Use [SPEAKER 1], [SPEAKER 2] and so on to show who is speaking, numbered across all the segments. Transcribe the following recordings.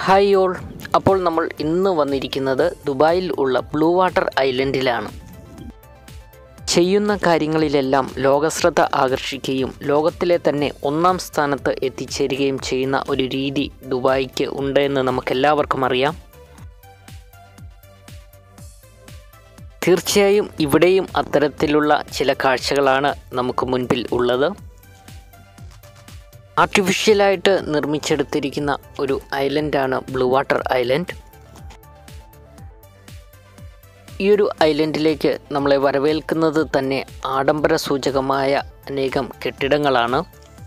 [SPEAKER 1] hi all അപ്പോൾ നമ്മൾ ഇന്ന് വന്നിരിക്കുന്നത് ദുബായിൽ ഉള്ള ബ്ലൂ വാട്ടർ ഐലൻഡിലാണ് ചെയ്യുന്ന കാര്യങ്ങളിലെല്ലാം ലോകശ്രദ്ധ ആകർഷിക്കുകയും ലോകത്തിലെ തന്നെ ഒന്നാം സ്ഥാനത്ത് എത്തിച്ചേരുകയും ചെയ്യുന്ന ഒരു രീതി ദുബായിക്ക് ഉണ്ട് എന്ന് നമുക്കെല്ലാവർക്കും അറിയാം തീർച്ചയായും ഇവിടെയും അത്തരത്തിലുള്ള ചില കാഴ്ചകളാണ് നമുക്ക് മുൻപിൽ ഉള്ളത് ആർട്ടിഫിഷ്യലായിട്ട് നിർമ്മിച്ചെടുത്തിരിക്കുന്ന ഒരു ഐലൻഡാണ് ബ്ലൂ വാട്ടർ ഐലൻഡ് ഈ ഒരു ഐലൻഡിലേക്ക് നമ്മളെ വരവേൽക്കുന്നത് തന്നെ ആഡംബര സൂചകമായ അനേകം കെട്ടിടങ്ങളാണ്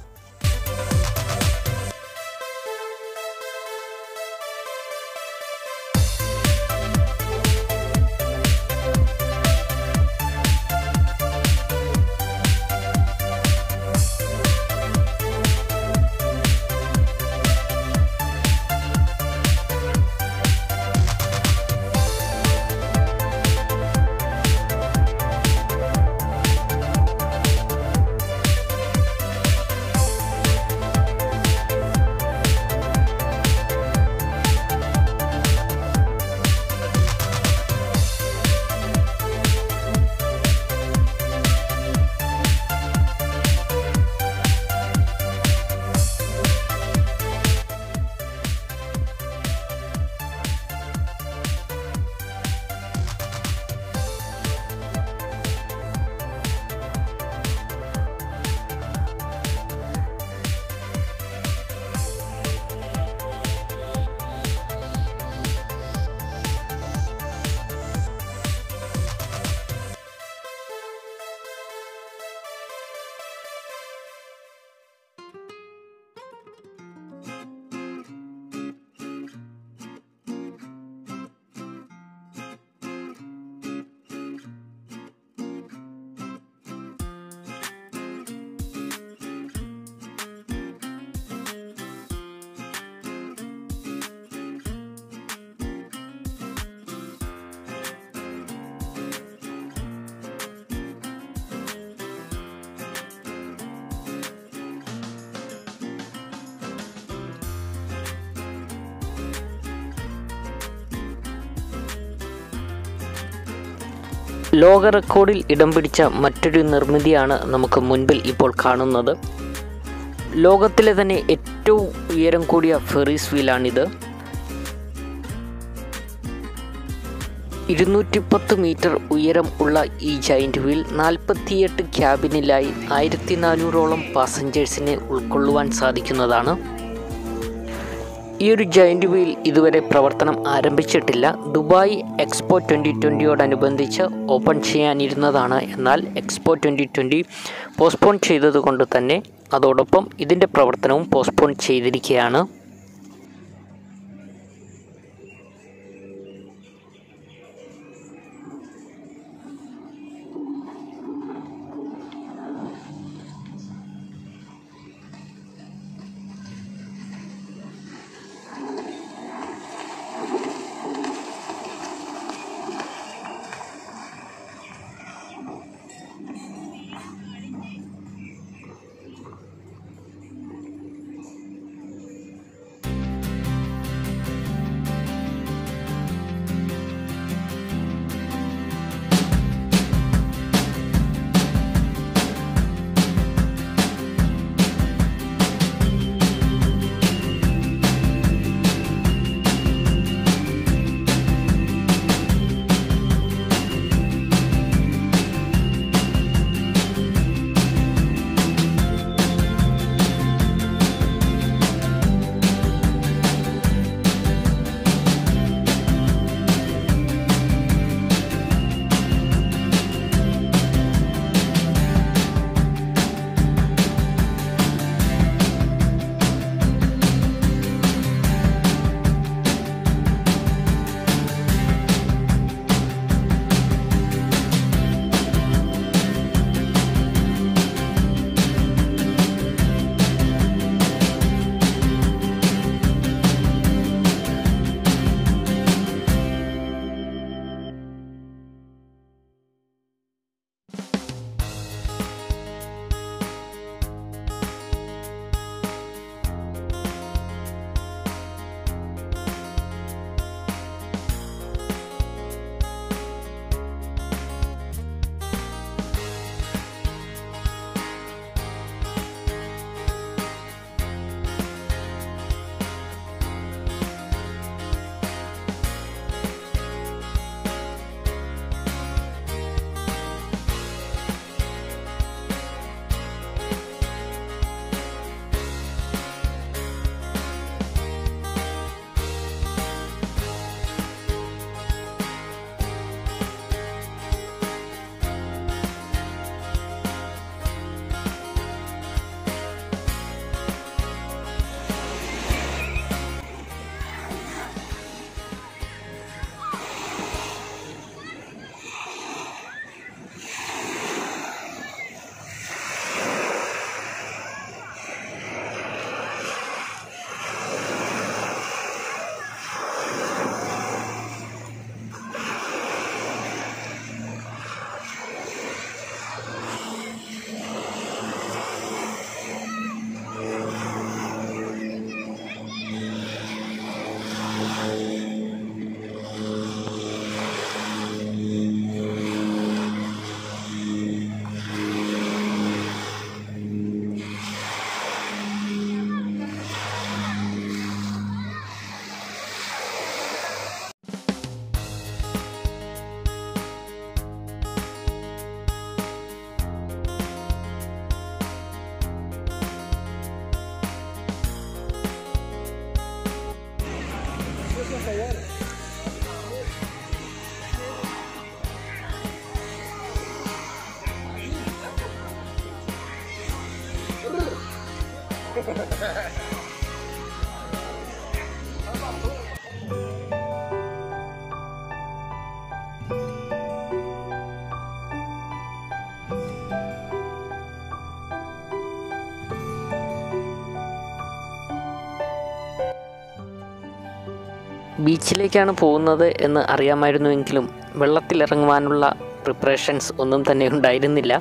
[SPEAKER 1] ലോക റെക്കോർഡിൽ ഇടം പിടിച്ച മറ്റൊരു നിർമ്മിതിയാണ് നമുക്ക് മുൻപിൽ ഇപ്പോൾ കാണുന്നത് ലോകത്തിലെ തന്നെ ഏറ്റവും ഉയരം കൂടിയ ഫെറീസ് വീലാണിത് ഇരുന്നൂറ്റിപ്പത്ത് മീറ്റർ ഉയരം ഉള്ള ഈ ജൈൻറ്റ് വീൽ നാൽപ്പത്തിയെട്ട് ക്യാബിനിലായി ആയിരത്തി നാനൂറോളം പാസഞ്ചേഴ്സിനെ ഉൾക്കൊള്ളുവാൻ സാധിക്കുന്നതാണ് ഈ ഒരു ജയൻറ്റ് വീൽ ഇതുവരെ പ്രവർത്തനം ആരംഭിച്ചിട്ടില്ല ദുബായ് എക്സ്പോ ട്വൻ്റി ട്വൻ്റിയോടനുബന്ധിച്ച് ഓപ്പൺ ചെയ്യാനിരുന്നതാണ് എന്നാൽ എക്സ്പോ ട്വൻ്റി ട്വൻ്റി പോസ്റ്റ്പോൺ ചെയ്തതുകൊണ്ട് തന്നെ അതോടൊപ്പം ഇതിൻ്റെ പ്രവർത്തനവും പോസ്റ്റ്പോൺ ചെയ്തിരിക്കുകയാണ് ബീച്ചിലേക്കാണ് പോകുന്നത് എന്ന് അറിയാമായിരുന്നുവെങ്കിലും വെള്ളത്തിലിറങ്ങുവാനുള്ള പ്രിപ്പറേഷൻസ് ഒന്നും തന്നെ ഉണ്ടായിരുന്നില്ല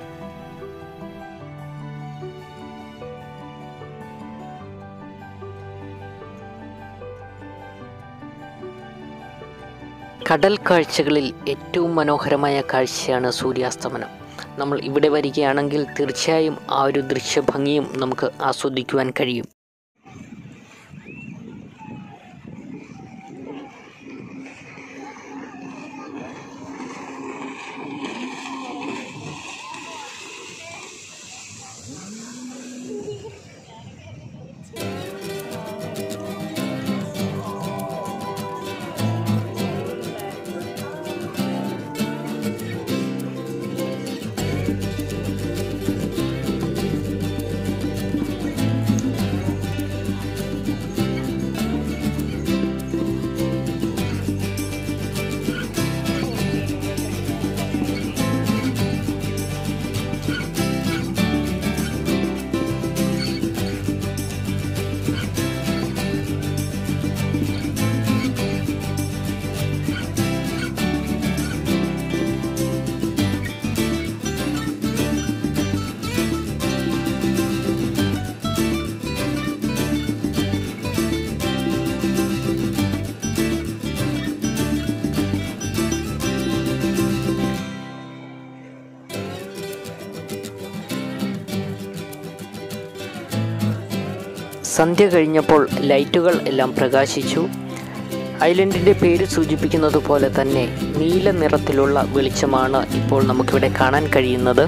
[SPEAKER 1] കടൽ കാഴ്ചകളിൽ ഏറ്റവും മനോഹരമായ കാഴ്ചയാണ് സൂര്യാസ്തമനം നമ്മൾ ഇവിടെ വരികയാണെങ്കിൽ തീർച്ചയായും ആ ഒരു ദൃശ്യഭംഗിയും നമുക്ക് ആസ്വദിക്കുവാൻ കഴിയും സന്ധ്യ കഴിഞ്ഞപ്പോൾ ലൈറ്റുകൾ എല്ലാം പ്രകാശിച്ചു ഐലൻഡിൻ്റെ പേര് സൂചിപ്പിക്കുന്നത് പോലെ തന്നെ നീല നിറത്തിലുള്ള വെളിച്ചമാണ് ഇപ്പോൾ നമുക്കിവിടെ കാണാൻ കഴിയുന്നത്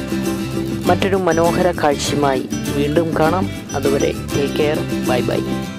[SPEAKER 1] മറ്റൊരു മനോഹര കാഴ്ചയുമായി വീണ്ടും കാണാം അതുവരെ ടേക്ക് കെയർ ബൈ ബൈ